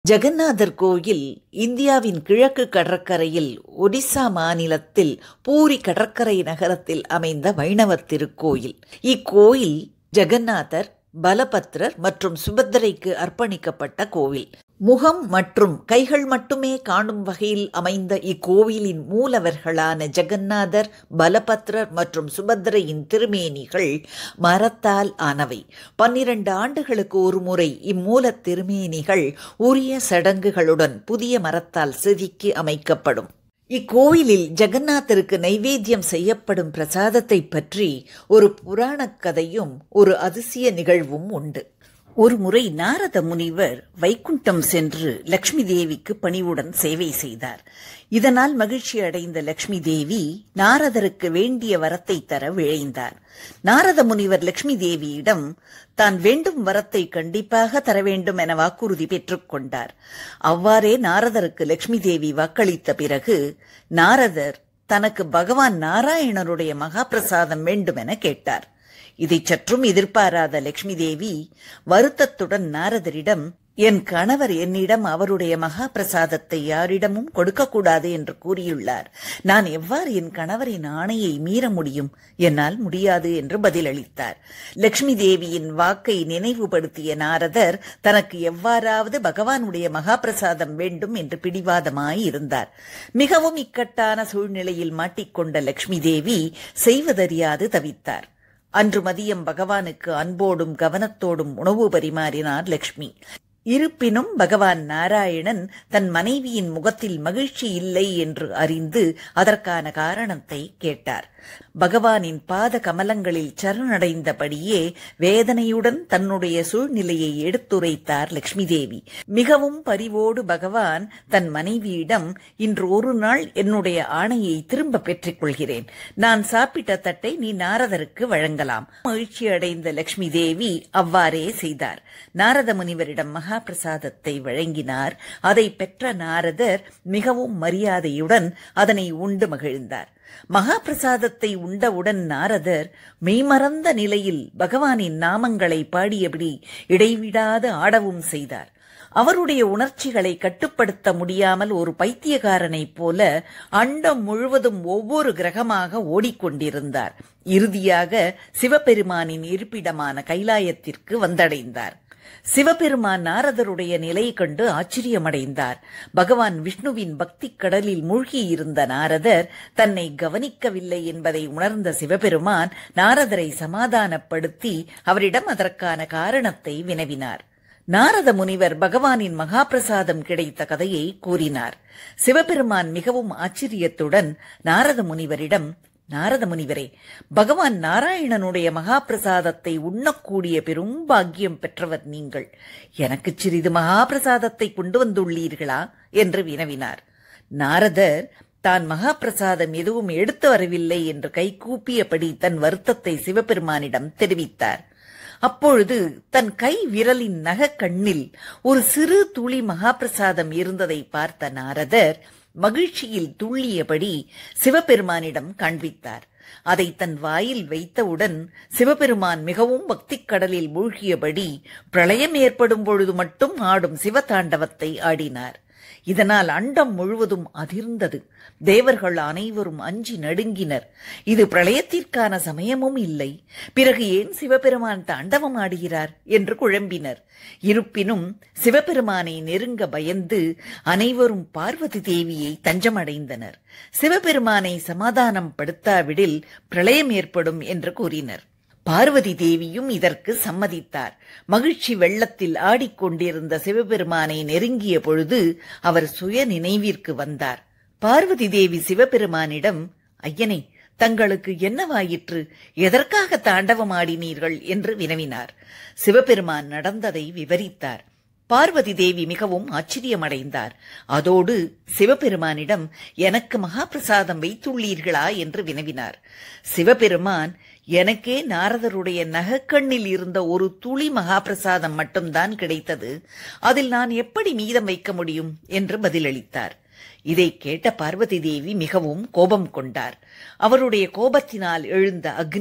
ஜெகநாதர் கோயில் இந்தியாவின் கிழக்கு கடற்கரையில் ஒடிசா மாநிலத்தில் பூரி கடற்கரை நகரத்தில் அமைந்த வைணவ திருக்கோயில் இக்கோயில் ஜெகநாதர் பலபத்ரர் மற்றும் சுபத்திரைக்கு அர்ப்பணிக்கப்பட்ட கோவில் முகம் மற்றும் கைகள் மட்டுமே காணும் வகையில் அமைந்த இக்கோவிலின் மூலவர்களான ஜெகநாதர் பலபத்ரர் மற்றும் சுபத்திரையின் திருமேனிகள் மரத்தால் ஆனவை பன்னிரண்டு ஆண்டுகளுக்கு ஒரு முறை இம்மூல திருமேனிகள் உரிய சடங்குகளுடன் புதிய மரத்தால் செதுக்கி அமைக்கப்படும் இக்கோவிலில் ஜெகநாதருக்கு நைவேத்தியம் செய்யப்படும் பிரசாதத்தை பற்றி ஒரு புராணக் கதையும் ஒரு அதிசய நிகழ்வும் உண்டு ஒரு முறை நாரத முனிவர் வைகுண்டம் சென்று லக்ஷ்மி தேவிக்கு பணிவுடன் சேவை செய்தார் இதனால் மகிழ்ச்சி அடைந்த லக்ஷ்மி தேவி நாரதருக்கு வேண்டிய வரத்தை தர விழைந்தார் நாரத முனிவர் லக்ஷ்மி தேவியிடம் தான் வேண்டும் வரத்தை கண்டிப்பாக தர வேண்டும் என வாக்குறுதி பெற்றுக்கொண்டார் அவ்வாறே நாரதருக்கு லக்ஷ்மி தேவி வாக்களித்த பிறகு நாரதர் தனக்கு பகவான் நாராயணருடைய மகாபிரசாதம் வேண்டும் என கேட்டார் இதை சற்றும் எதிர்பாராத லட்சுமி தேவி வருத்தத்துடன் நாரதரிடம் என் கணவர் என்னிடம் அவருடைய மகா பிரசாதத்தை யாரிடமும் கொடுக்கக்கூடாது என்று கூறியுள்ளார் நான் எவ்வாறு என் கணவரின் ஆணையை மீற முடியும் என்னால் முடியாது என்று பதிலளித்தார் லட்சுமி தேவியின் வாக்கை நினைவுபடுத்திய நாரதர் தனக்கு எவ்வாறாவது பகவானுடைய மகா பிரசாதம் வேண்டும் என்று பிடிவாதமாய் இருந்தார் மிகவும் இக்கட்டான சூழ்நிலையில் மாட்டிக்கொண்ட லட்சுமி தேவி செய்வதறியாது தவித்தார் அன்று மதியம் பகவானுக்கு அன்போடும் கவனத்தோடும் உணவு பரிமாறினார் லக்ஷ்மி இருப்பினும் பகவான் நாராயணன் தன் மனைவியின் முகத்தில் மகிழ்ச்சி இல்லை என்று அறிந்து அதற்கான காரணத்தை கேட்டார் பகவானின் பாத கமலங்களில் சரணடைந்தபடியே வேதனையுடன் தன்னுடைய சூழ்நிலையை எடுத்துரைத்தார் லட்சுமி தேவி மிகவும் பரிவோடு பகவான் தன் மனைவியிடம் இன்று ஒரு நாள் என்னுடைய ஆணையை திரும்ப பெற்றுக் கொள்கிறேன் நான் சாப்பிட்ட தட்டை நீ நாரதருக்கு வழங்கலாம் மகிழ்ச்சி அடைந்த லட்சுமி தேவி அவ்வாறே செய்தார் நாரத முனிவரிடம் மகா பிரசாதத்தை வழங்கினார் அதை பெற்ற நாரதர் மிகவும் மரியாதையுடன் அதனை உண்டு மகிழ்ந்தார் மகா பிரசாதத்தை உண்டவுடன் நாரதர் மெய்மறந்த நிலையில் பகவானின் நாமங்களை பாடியபடி இடைவிடாது ஆடவும் செய்தார் அவருடைய உணர்ச்சிகளை கட்டுப்படுத்த முடியாமல் ஒரு பைத்தியக்காரனைப் போல அண்டம் முழுவதும் ஒவ்வொரு கிரகமாக ஓடிக்கொண்டிருந்தார் இறுதியாக சிவபெருமானின் இருப்பிடமான கைலாயத்திற்கு வந்தடைந்தார் சிவபெருமான் நாரதருடைய நிலை கண்டு ஆச்சரியமடைந்தார் பகவான் விஷ்ணுவின் பக்தி கடலில் மூழ்கியிருந்த நாரதர் தன்னை கவனிக்கவில்லை என்பதை உணர்ந்த சிவபெருமான் நாரதரை சமாதானப்படுத்தி அவரிடம் அதற்கான காரணத்தை வினவினார் நாரத முனிவர் பகவானின் மகாபிரசாதம் கிடைத்த கதையை கூறினார் சிவபெருமான் மிகவும் ஆச்சரியத்துடன் நாரத முனிவரிடம் நாரத முனிவரே பகவான் நாராயணனுடைய மகாபிரசாதத்தை உண்ணக்கூடிய பெரும் பாக்கியம் பெற்றவர் நீங்கள் எனக்கு சிறிது மகாபிரசாதத்தை கொண்டு வந்துள்ளீர்களா என்று வினவினார் நாரதர் தான் மகாபிரசாதம் எதுவும் எடுத்து வரவில்லை என்று கைகூப்பியபடி தன் வருத்தத்தை சிவபெருமானிடம் தெரிவித்தார் அப்பொழுது தன் கை விரலின் நகக்கண்ணில் ஒரு சிறு துளி மகாபிரசாதம் இருந்ததை பார்த்த நாரதர் மகிழ்ச்சியில் துள்ளியபடி சிவபெருமானிடம் காண்பித்தார் அதை தன் வாயில் வைத்தவுடன் சிவபெருமான் மிகவும் பக்திக் கடலில் மூழ்கியபடி பிரளயம் ஏற்படும் பொழுது மட்டும் ஆடும் சிவதாண்டவத்தை ஆடினார் இதனால் அண்டம் முழுவதும் அதிர்ந்தது தேவர்கள் அனைவரும் அஞ்சி நடுங்கினர் இது பிரளயத்திற்கான சமயமும் இல்லை பிறகு ஏன் சிவபெருமான் தாண்டவம் ஆடுகிறார் என்று குழம்பினர் இருப்பினும் சிவபெருமானை நெருங்க பயந்து அனைவரும் பார்வதி தேவியை தஞ்சமடைந்தனர் சிவபெருமானை சமாதானம் படுத்தாவிடில் பிரளயம் ஏற்படும் என்று கூறினர் பார்வதி தேவியும் இதற்கு சம்மதித்தார் மகிழ்ச்சி வெள்ளத்தில் ஆடிக்கொண்டிருந்த சிவபெருமானை நெருங்கிய பொழுது அவர் சுய நினைவிற்கு வந்தார் பார்வதி தேவி சிவபெருமானிடம் ஐயனே தங்களுக்கு என்னவாயிற்று எதற்காக தாண்டவம் ஆடினீர்கள் என்று வினவினார் சிவபெருமான் நடந்ததை விவரித்தார் பார்வதி தேவி மிகவும் ஆச்சரியமடைந்தார் அதோடு சிவபெருமானிடம் எனக்கு மகாபிரசாதம் வைத்துள்ளீர்களா என்று வினவினார் சிவபெருமான் எனக்கே நாரதருடைய நகக்கண்ணில் இருந்த ஒரு துளி மகாபிரசாதம் மட்டும்தான் கிடைத்தது அதில் நான் எப்படி மீதம் வைக்க முடியும் என்று பதிலளித்தார் இதை கேட்ட பார்வதி தேவி மிகவும் கோபம் கொண்டார் அவருடைய கோபத்தினால் எழுந்த அக்னி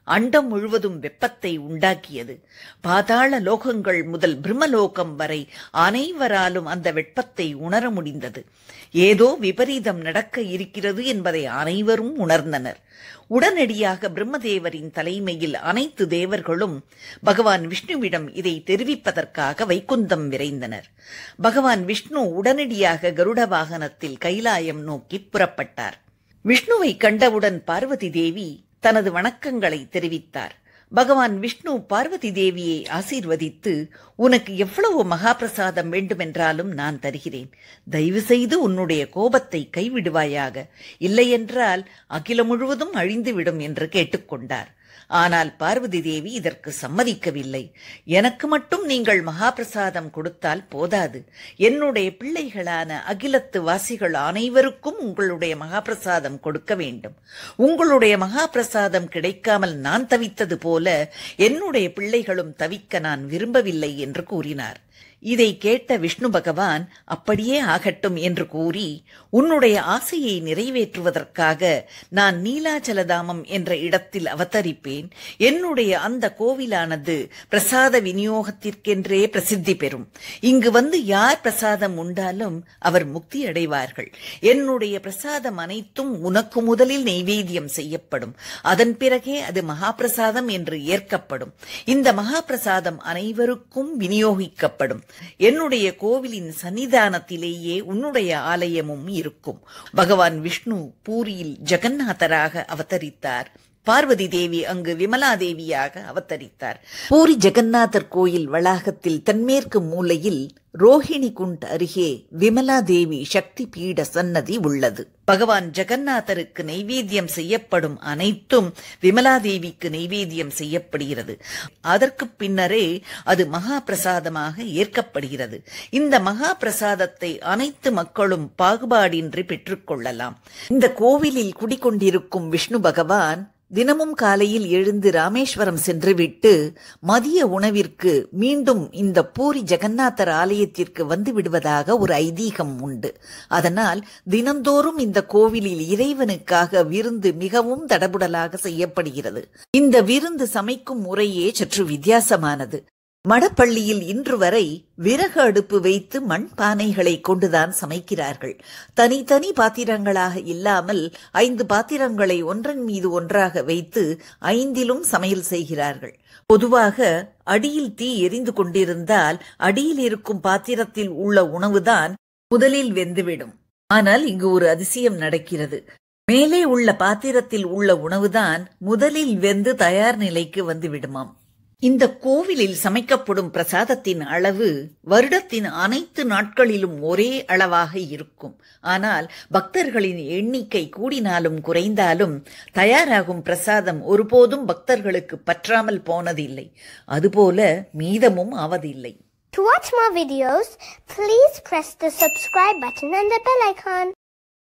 அண்டம் முழுவதும் வெப்பத்தை உண்டாக்கியது பாதாள லோகங்கள் முதல் பிரம்மலோகம் வரை அனைவராலும் அந்த வெப்பத்தை உணர முடிந்தது ஏதோ விபரீதம் நடக்க இருக்கிறது என்பதை அனைவரும் உணர்ந்தனர் உடனடியாக பிரம்மதேவரின் தலைமையில் அனைத்து தேவர்களும் பகவான் விஷ்ணுவிடம் இதை தெரிவிப்பதற்காக வைகுந்தம் விரைந்தனர் பகவான் விஷ்ணு உடனடியாக கருட வாகனத்தில் கைலாயம் நோக்கி புறப்பட்டார் விஷ்ணுவை கண்டவுடன் பார்வதி தேவி தனது வணக்கங்களை தெரிவித்தார் பகவான் விஷ்ணு பார்வதி தேவியை ஆசீர்வதித்து உனக்கு எவ்வளவு மகாபிரசாதம் வேண்டுமென்றாலும் நான் தருகிறேன் தயவு செய்து உன்னுடைய கோபத்தை கைவிடுவாயாக இல்லையென்றால் அகிலம் முழுவதும் அழிந்துவிடும் என்று கேட்டுக்கொண்டார் ஆனால் பார்வதி தேவி இதற்கு சம்மதிக்கவில்லை எனக்கு மட்டும் நீங்கள் மகாபிரசாதம் கொடுத்தால் போதாது என்னுடைய பிள்ளைகளான அகிலத்து வாசிகள் அனைவருக்கும் உங்களுடைய மகாபிரசாதம் கொடுக்க வேண்டும் உங்களுடைய மகாபிரசாதம் கிடைக்காமல் நான் தவித்தது போல என்னுடைய பிள்ளைகளும் தவிக்க நான் விரும்பவில்லை என்று கூறினார் இதை கேட்ட விஷ்ணு பகவான் அப்படியே ஆகட்டும் என்று கூறி உன்னுடைய ஆசையை நிறைவேற்றுவதற்காக நான் நீலாச்சலதாமம் என்ற இடத்தில் அவதரிப்பேன் என்னுடைய அந்த கோவிலானது பிரசாத விநியோகத்திற்கென்றே பிரசித்தி பெறும் இங்கு வந்து யார் பிரசாதம் உண்டாலும் அவர் முக்தி அடைவார்கள் என்னுடைய பிரசாதம் அனைத்தும் உனக்கு முதலில் நெய்வேத்தியம் செய்யப்படும் அதன் பிறகே அது மகாபிரசாதம் என்று ஏற்கப்படும் இந்த மகாபிரசாதம் அனைவருக்கும் விநியோகிக்கப்படும் என்னுடைய கோவிலின் சன்னிதானத்திலேயே உன்னுடைய ஆலயமும் இருக்கும் பகவான் விஷ்ணு பூரியில் ஜெகநாதராக அவதரித்தார் பார்வதி தேவி அங்கு விமலா தேவியாக அவதரித்தார் பூரி ஜெகநாதர் கோயில் வளாகத்தில் தென்மேற்கு மூலையில் ரோஹிணி குண்ட் அருகே விமலா தேவி சக்தி பீட சன்னதி உள்ளது பகவான் ஜெகநாதருக்கு நைவேத்தியம் செய்யப்படும் அனைத்தும் விமலா தேவிக்கு நைவேத்தியம் செய்யப்படுகிறது அதற்கு பின்னரே அது மகா பிரசாதமாக ஏற்கப்படுகிறது இந்த மகா பிரசாதத்தை அனைத்து மக்களும் பாகுபாடின்றி பெற்றுக்கொள்ளலாம் இந்த கோவிலில் குடிக்கொண்டிருக்கும் விஷ்ணு பகவான் தினமும் காலையில் எழுந்து ராமேஸ்வரம் சென்றுவிட்டு மதிய உணவிற்கு மீண்டும் இந்த பூரி ஜெகநாதர் ஆலயத்திற்கு வந்து விடுவதாக ஒரு ஐதீகம் உண்டு அதனால் தினந்தோறும் இந்த கோவிலில் இறைவனுக்காக விருந்து மிகவும் தடபுடலாக செய்யப்படுகிறது இந்த விருந்து சமைக்கும் முறையே சற்று வித்தியாசமானது மடப்பள்ளியில் இன்று வரை விறகு அடுப்பு வைத்து மண் பானைகளை கொண்டுதான் சமைக்கிறார்கள் தனித்தனி பாத்திரங்களாக இல்லாமல் ஐந்து பாத்திரங்களை ஒன்றன் மீது ஒன்றாக வைத்து ஐந்திலும் சமையல் செய்கிறார்கள் பொதுவாக அடியில் தீ எரிந்து கொண்டிருந்தால் அடியில் இருக்கும் பாத்திரத்தில் உள்ள உணவுதான் முதலில் வெந்துவிடும் ஆனால் இங்கு ஒரு அதிசயம் நடக்கிறது மேலே உள்ள பாத்திரத்தில் உள்ள உணவுதான் முதலில் வெந்து தயார் நிலைக்கு வந்து விடுமாம் இந்த கோவிலில் சமைக்கப்படும் பிரசாதத்தின் அளவு வருடத்தின் அனைத்து நாட்களிலும் ஒரே அளவாக இருக்கும் ஆனால் பக்தர்களின் எண்ணிக்கை கூடினாலும் குறைந்தாலும் தயாராகும் பிரசாதம் ஒருபோதும் பக்தர்களுக்கு பற்றாமல் போனதில்லை அதுபோல மீதமும் ஆவதில்லை To watch more videos, please press the subscribe button and the bell icon.